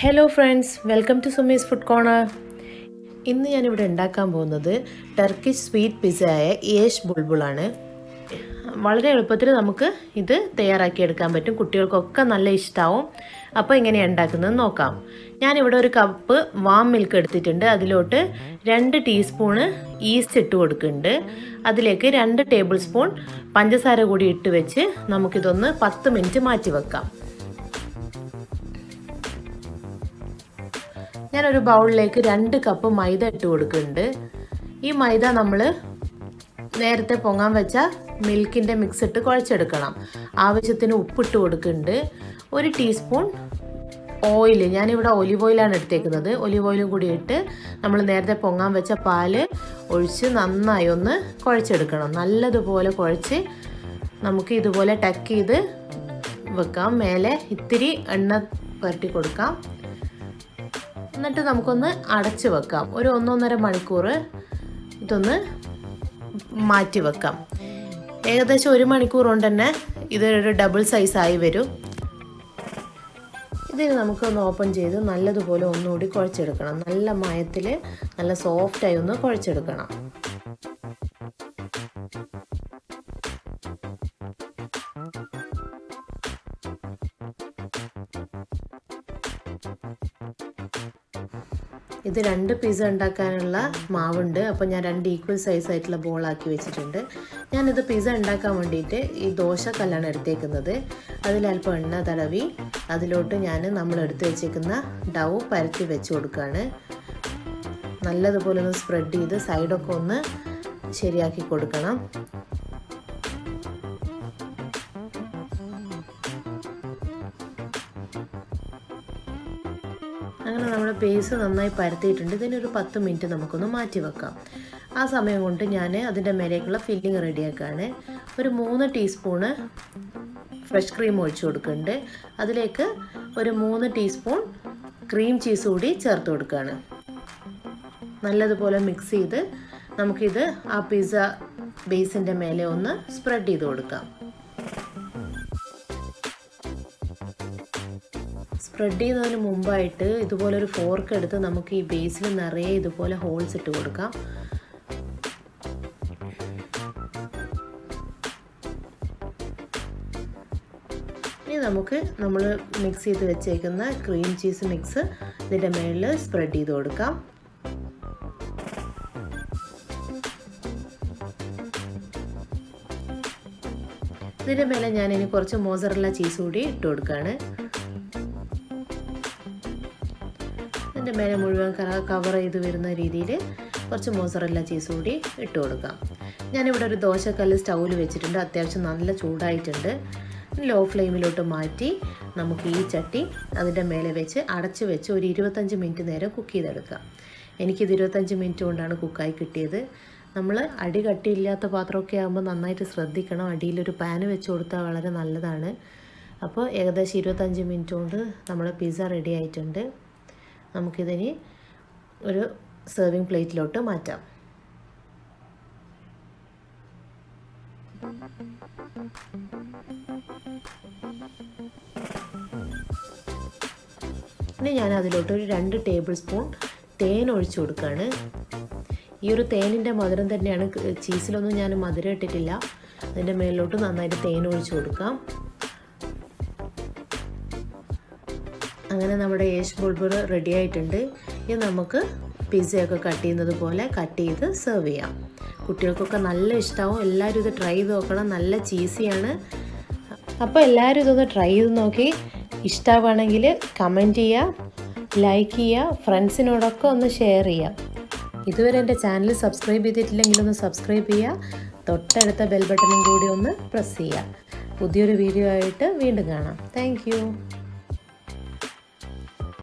hello friends welcome to Sumi's food corner ഇന്ന് ഞാനിവിടെ ഉണ്ടാക്കാൻ പോകുന്നത് ടർക്കിഷ് സ്വീറ്റ് പിസ്സയായ യേഷ് ബുൾബുളാണ് വളരെ എളുപ്പത്തിൽ നമുക്ക് ഇത് തയ്യാറാക്കിയെടുക്കാൻ പറ്റും കുട്ടികൾക്കൊക്കെ നല്ല ഇഷ്ടമാവും അപ്പോൾ എങ്ങനെയാണ് ഉണ്ടാക്കുന്നത് നോക്കാം ഞാനിവിടെ ഒരു കപ്പ് വാം മിൽക്ക് എടുത്തിട്ടുണ്ട് അതിലോട്ട് രണ്ട് ടീസ്പൂണ് ഈസ്റ്റ് ഇട്ട് കൊടുക്കുന്നുണ്ട് അതിലേക്ക് രണ്ട് ടേബിൾ സ്പൂൺ പഞ്ചസാര കൂടി ഇട്ട് വെച്ച് നമുക്കിതൊന്ന് പത്ത് മിനിറ്റ് മാറ്റി വെക്കാം ഞാനൊരു ബൗളിലേക്ക് രണ്ട് കപ്പ് മൈദ ഇട്ട് കൊടുക്കുന്നുണ്ട് ഈ മൈദ നമ്മൾ നേരത്തെ പൊങ്ങാൻ വെച്ച മിൽക്കിൻ്റെ മിക്സ് ഇട്ട് കുഴച്ചെടുക്കണം ആവശ്യത്തിന് ഉപ്പിട്ട് കൊടുക്കുന്നുണ്ട് ഒരു ടീസ്പൂൺ ഓയിൽ ഞാനിവിടെ ഒലിവ് ഓയിലാണ് എടുത്തേക്കുന്നത് ഒലിവ് ഓയിലും കൂടി ഇട്ട് നമ്മൾ നേരത്തെ പൊങ്ങാൻ വെച്ച പാല് ഒഴിച്ച് നന്നായി ഒന്ന് കുഴച്ചെടുക്കണം നല്ലതുപോലെ കുഴച്ച് നമുക്ക് ഇതുപോലെ ടക്ക് ചെയ്ത് വെക്കാം മേലെ ഇത്തിരി എണ്ണ പുരട്ടി കൊടുക്കാം എന്നിട്ട് നമുക്കൊന്ന് അടച്ച് വെക്കാം ഒരു ഒന്നൊന്നര മണിക്കൂർ ഇതൊന്ന് മാറ്റി വെക്കാം ഏകദേശം ഒരു മണിക്കൂർ കൊണ്ട് തന്നെ ഇതൊരു ഡബിൾ സൈസായി വരും ഇതിന് നമുക്കൊന്ന് ഓപ്പൺ ചെയ്ത് നല്ലതുപോലെ ഒന്നുകൂടി കുഴച്ചെടുക്കണം നല്ല മയത്തിൽ നല്ല സോഫ്റ്റായി ഒന്ന് കുഴച്ചെടുക്കണം ഇത് രണ്ട് പിസ്സ ഉണ്ടാക്കാനുള്ള മാവുണ്ട് അപ്പോൾ ഞാൻ രണ്ട് ഈക്വൽ സൈസ് ആയിട്ടുള്ള ബോളാക്കി വെച്ചിട്ടുണ്ട് ഞാനിത് പിസ്സ ഉണ്ടാക്കാൻ വേണ്ടിയിട്ട് ഈ ദോശക്കല്ലാണ് എടുത്തേക്കുന്നത് അതിലല്പം എണ്ണ തടവി അതിലോട്ട് ഞാൻ നമ്മൾ എടുത്ത് വെച്ചേക്കുന്ന ഡവ് പരത്തി വെച്ച് കൊടുക്കുകയാണ് നല്ലതുപോലെ ഒന്ന് സ്പ്രെഡ് ചെയ്ത് സൈഡൊക്കെ ഒന്ന് ശരിയാക്കി കൊടുക്കണം അങ്ങനെ നമ്മുടെ പേസ് നന്നായി പരത്തിയിട്ടുണ്ട് ഇതിനൊരു പത്ത് മിനിറ്റ് നമുക്കൊന്ന് മാറ്റി വെക്കാം ആ സമയം കൊണ്ട് ഞാൻ അതിൻ്റെ മേലേക്കുള്ള ഫില്ലിങ് റെഡിയാക്കുകയാണ് ഒരു മൂന്ന് ടീസ്പൂണ് ഫ്രഷ് ക്രീം ഒഴിച്ചു കൊടുക്കുന്നുണ്ട് അതിലേക്ക് ഒരു മൂന്ന് ടീസ്പൂൺ ക്രീം ചീസ് കൂടി ചേർത്ത് കൊടുക്കുകയാണ് നല്ലതുപോലെ മിക്സ് ചെയ്ത് നമുക്കിത് ആ പിസ്സ ബേസിൻ്റെ മേലെ ഒന്ന് സ്പ്രെഡ് ചെയ്ത് കൊടുക്കാം സ്പ്രെഡ് ചെയ്യുന്നതിന് മുമ്പായിട്ട് ഇതുപോലെ ഒരു ഫോർക്ക് എടുത്ത് നമുക്ക് ഈ ബേസിൽ നിറയെ ഇതുപോലെ ഹോൾസ് ഇട്ട് കൊടുക്കാം ഇനി നമുക്ക് നമ്മൾ മിക്സ് ചെയ്ത് വെച്ചേക്കുന്ന ക്രീം ചീസ് മിക്സ് ഇതിൻ്റെ മുകളിൽ സ്പ്രെഡ് ചെയ്ത് കൊടുക്കാം ഇതിൻ്റെ മേലെ ഞാൻ ഇനി കുറച്ച് മോസറല്ല ചീസ് കൂടി ഇട്ട് കൊടുക്കുകയാണ് അതിൻ്റെ മേലെ മുഴുവൻ കവർ ചെയ്ത് വരുന്ന രീതിയിൽ കുറച്ച് മോസറല്ല ചീസ് കൂടി ഇട്ട് കൊടുക്കാം ഞാനിവിടെ ഒരു ദോശക്കല്ല് സ്റ്റൗവിൽ വെച്ചിട്ടുണ്ട് അത്യാവശ്യം നല്ല ചൂടായിട്ടുണ്ട് ലോ ഫ്ലെയിമിലോട്ട് മാറ്റി നമുക്ക് ഈ ചട്ടി അതിൻ്റെ മേലെ വെച്ച് അടച്ച് വെച്ച് ഒരു ഇരുപത്തഞ്ച് മിനിറ്റ് നേരം കുക്ക് ചെയ്തെടുക്കാം എനിക്കിത് ഇരുപത്തഞ്ച് മിനിറ്റ് കൊണ്ടാണ് കുക്കായി കിട്ടിയത് നമ്മൾ അടി കട്ടിയില്ലാത്ത പാത്രമൊക്കെ ആകുമ്പോൾ നന്നായിട്ട് ശ്രദ്ധിക്കണം അടിയിലൊരു പാന് വെച്ച് കൊടുത്താൽ വളരെ നല്ലതാണ് അപ്പോൾ ഏകദേശം ഇരുപത്തഞ്ച് മിനിറ്റ് കൊണ്ട് നമ്മുടെ പിസ്സ റെഡി ആയിട്ടുണ്ട് നമുക്കിതിന് ഒരു സെർവിങ് പ്ലേറ്റിലോട്ട് മാറ്റാം ഇനി ഞാൻ അതിലോട്ട് ഒരു രണ്ട് ടേബിൾ സ്പൂൺ തേൻ ഒഴിച്ചു കൊടുക്കുകയാണ് ഈ ഒരു തേനിൻ്റെ മധുരം തന്നെയാണ് ചീസിലൊന്നും ഞാൻ മധുരം ഇട്ടിട്ടില്ല അതിൻ്റെ മേലിലോട്ട് നന്നായിട്ട് തേൻ ഒഴിച്ചു കൊടുക്കാം അങ്ങനെ നമ്മുടെ യേശ് ബുൾബുൾ റെഡി ആയിട്ടുണ്ട് ഇനി നമുക്ക് പിസ്സയൊക്കെ കട്ട് ചെയ്യുന്നത് പോലെ കട്ട് ചെയ്ത് സെർവ് ചെയ്യാം കുട്ടികൾക്കൊക്കെ നല്ല ഇഷ്ടമാവും എല്ലാവരും ഇത് ട്രൈ ചെയ്ത് നോക്കണം നല്ല ചീസിയാണ് അപ്പോൾ എല്ലാവരും ഇതൊന്ന് ട്രൈ ചെയ്ത് നോക്കി ഇഷ്ടമാവുകയാണെങ്കിൽ കമൻറ്റ് ചെയ്യുക ലൈക്ക് ചെയ്യുക ഫ്രണ്ട്സിനോടൊക്കെ ഒന്ന് ഷെയർ ചെയ്യുക ഇതുവരെ എൻ്റെ ചാനൽ സബ്സ്ക്രൈബ് ചെയ്തിട്ടില്ലെങ്കിൽ ഒന്ന് സബ്സ്ക്രൈബ് ചെയ്യുക തൊട്ടടുത്ത ബെൽ ബട്ടണും കൂടി ഒന്ന് പ്രസ് ചെയ്യുക പുതിയൊരു വീഡിയോ ആയിട്ട് വീണ്ടും കാണാം താങ്ക്